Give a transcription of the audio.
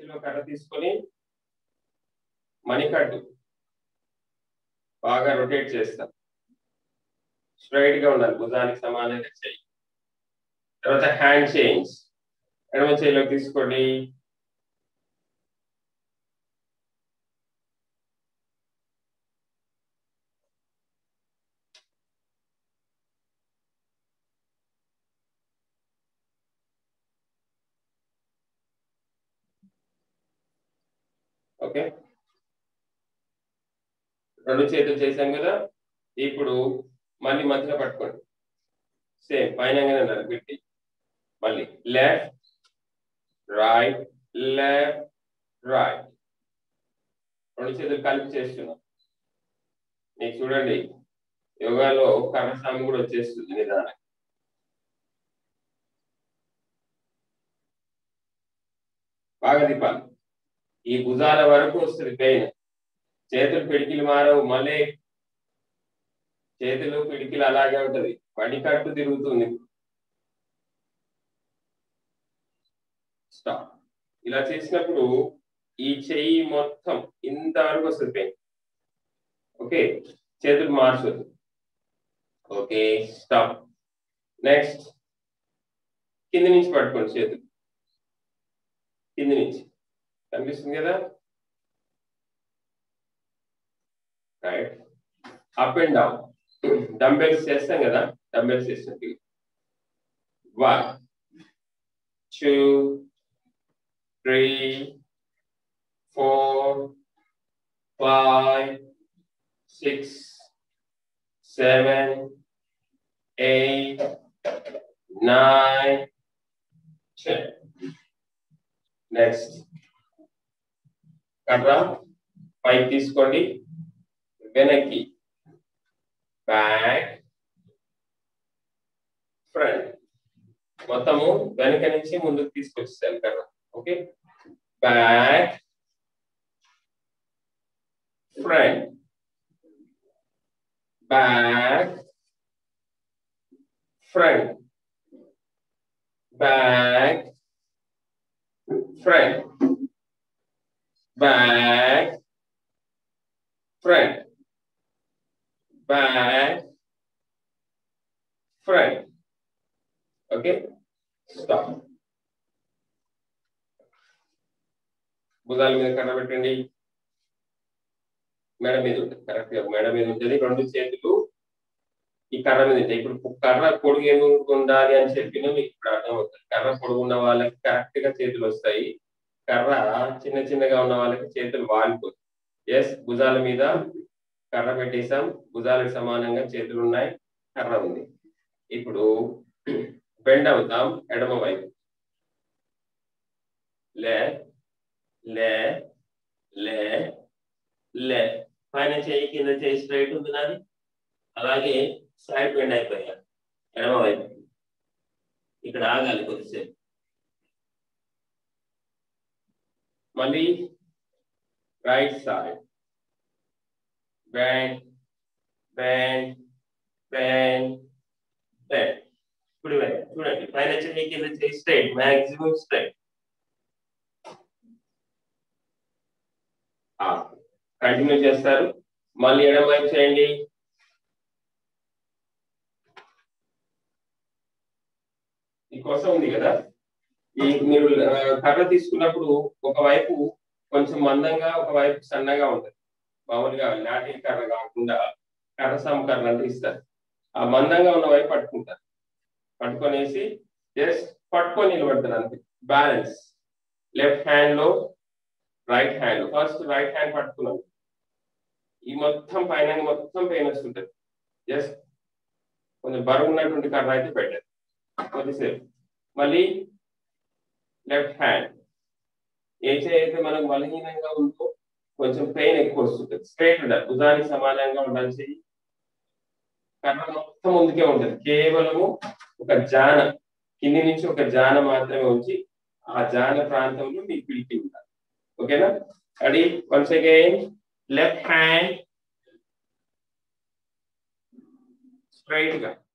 చేతిలో కర్ర తీసుకొని మణికట్టు బాగా రొటేట్ చేస్తాం స్ట్రైట్ గా ఉండాలి భుజానికి సమానంగా చేయి తర్వాత హ్యాండ్ చేంజ్ ఎడమ చేయిలో తీసుకోండి ఓకే రెండు చేతులు చేశాం కదా ఇప్పుడు మళ్ళీ మధ్యలో పట్టుకోండి సేమ్ పైన పెట్టి మళ్ళీ లెఫ్ట్ రైట్ లెఫ్ట్ రైట్ రెండు చేతులు కలిపి చేస్తున్నాం మీకు చూడండి యోగాలో కర్రసామి కూడా వచ్చేస్తుంది నిదానం బాగా తిప్పాలి ఈ భుజాల వరకు వస్తుంది పెయిన్ చేతులు పిడికిలు మారవు మళ్ళీ చేతులు పిడికిలు అలాగే ఉంటది పడికట్టు తిరుగుతుంది స్టాప్ ఇలా చేసినప్పుడు ఈ చెయ్యి మొత్తం ఇంతవరకు వస్తుంది పెయిన్ ఓకే చేతులు మార్చొద్దు ఓకే స్టాప్ నెక్స్ట్ కింది నుంచి పట్టుకోండి చేతులు కింది నుంచి కనిపిస్తుంది కదా right up and down dumbbells చేస్తాం కదా డంబెల్స్ చేసినట్టు one two three four five six seven eight nine ten next కర్ర పైకి తీసుకోండి వెనక్కి బ్యాక్ ఫ్రంట్ మొత్తము వెనక నుంచి ముందుకు తీసుకొచ్చేసాను కర్ర okay back front back front back front back, front, back, front. Okay, stop. భుజాల మీద కర్ర పెట్టండి మెడ మీద ఉంటుంది కరెక్ట్ గా మెడ మీద ఉంటుంది రెండు చేతులు ఈ కర్ర మీద ఉంటాయి ఇప్పుడు కర్ర పొడుగు ఎందుకు ఉండాలి అని చెప్పిన మీకు ఇప్పుడు అర్థమవుతుంది కర్ర పొడుగు ఉన్న వాళ్ళకి కరెక్ట్ గా చేతులు వస్తాయి కర్ర చిన్న చిన్నగా ఉన్న వాళ్ళకి చేతులు వాలిపోతాయి ఎస్ భుజాల మీద కర్ర పెట్టేసాం భుజాలకు సమానంగా చేతులు ఉన్నాయి కర్ర ఉంది ఇప్పుడు బెండ్ అవుతాం ఎడమ వైపు లే లే లే లే పైన చేయి కింద చేయి స్ట్రైట్ ఉంది నాది అలాగే సైడ్ బెండ్ అయిపోయా ఎడమ వైపు ఇక్కడ ఆగాలి కొద్దిసేపు మళ్ళీ right side band band band band ఇప్పుడు చూడండి పైన చెయ్యి కింద చెయ్యి స్ట్రైట్ మాక్సిమం స్ట్రైట్ కంటిన్యూ చేస్తారు మళ్ళీ ఎడమ వైపు చేయండి ఈ కోసం ఉంది కదా ఈ మీరు కర్ర తీసుకున్నప్పుడు ఒకవైపు కొంచెం మందంగా ఒకవైపు సన్నగా ఉంటుంది మామూలుగా లాటిల్ కర్ర కాకుండా కర్ర సాము కర్ర అంటే ఇస్తారు ఆ మందంగా ఉన్న వైపు పట్టుకుంటారు పట్టుకొనేసి జస్ట్ పట్టుకొని నిలబడతారు అంతే బ్యాలెన్స్ లెఫ్ట్ హ్యాండ్ లో right hand first right hand పట్టుకున్నాం ఈ మొత్తం పైన మొత్తం పెయిన్ వస్తుంటది జస్ట్ కొంచెం బరువు ఉన్నటువంటి కర్ర అయితే పెట్టారు కొద్దిసేపు మళ్ళీ లెఫ్ట్ హ్యాండ్ ఏ చేయి అయితే మనకు బలహీనంగా ఉందో కొంచెం పెయిన్ ఎక్కువ వస్తుంది స్ట్రైట్ ఉండాలి భుజానికి సమానంగా ఉండాలి చెయ్యి కర్ర మొత్తం ముందుకే ఉంటుంది కేవలము ఒక జాన కింది నుంచి ఒక జాన మాత్రమే ఉంచి ఆ జాన ప్రాంతంలో మీకు పిలిపి ఉండాలి ఓకేనా ready once again left hand straight గా